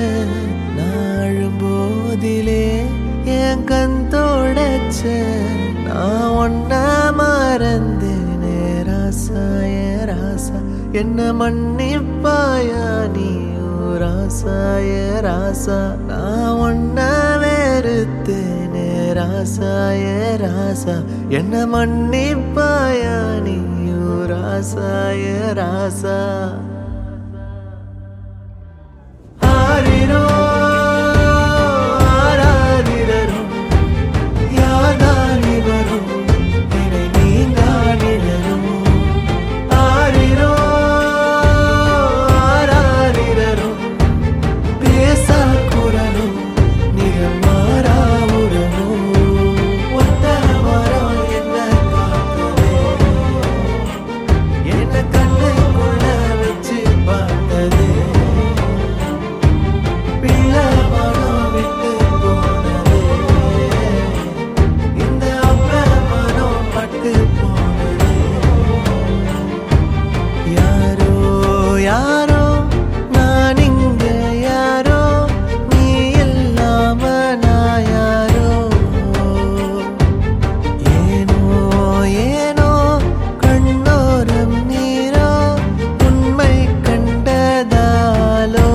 நாழும் போதிலே என் கண் தொடச்ச நான் ஒன்ன மறந்தேனே ராசா ஏ ராசா என்ன மன்னிப்பாயா நீ ஓ ராசா ஏ ராசா நான் ஒன்ன வெறுத்தேனே ராசா ஏ ராசா என்ன மன்னிப்பாயா நீ ஓ ராசா ஏ ராசா ஆரிரோ ஆராரிரரோ யாதானி வரும் இணை நீங்கானிடரும் ஆரிரோ ஆராரிரரோ பேசா குரலும் நிறம் மாறா உறவும் ஒத்த மரம் என்ன காத்ததே என்ன கண்ணுக்குள்ள வச்சு பார்த்ததே பிள்ளை மனம் விட்டு போனதே இந்த அப்ப மனம் பட்டு போனதே யாரோ யாரோ நான் இங்க யாரோ நீ இல்லாம நான் யாரோ ஏனோ ஏனோ கண்ணோரம் நீரோ உண்மை கண்டதாலோ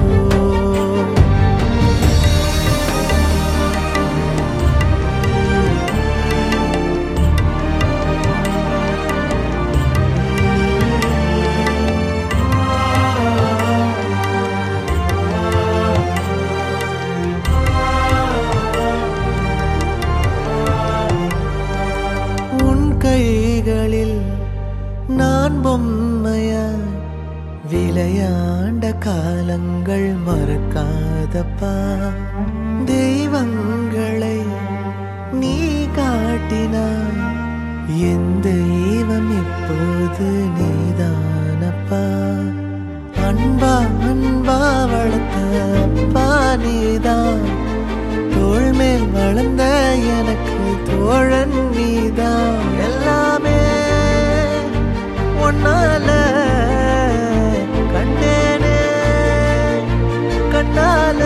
உன் கைகளில் நான் பொம்மையா விளையாண்ட காலங்கள் மறக்காதப்பா தெய்வங்களை நீ காட்டினாய் என் தெய்வம் இப்போது நீதானப்பா அன்பா அன்பா வளர்த்த அப்பா நீதான் தோள் மேல் வளர்ந்த எனக்கு தோழன் நீதான் எல்லாமே ஒன்னால கண்டேனே கண்ணால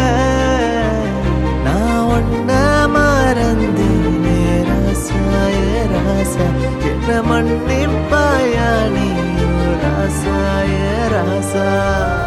நான் ஒன்ன மறந்தேனே ராசாய ராசா என்ன மன்னிப்பாயா நீ ராசாய ராசா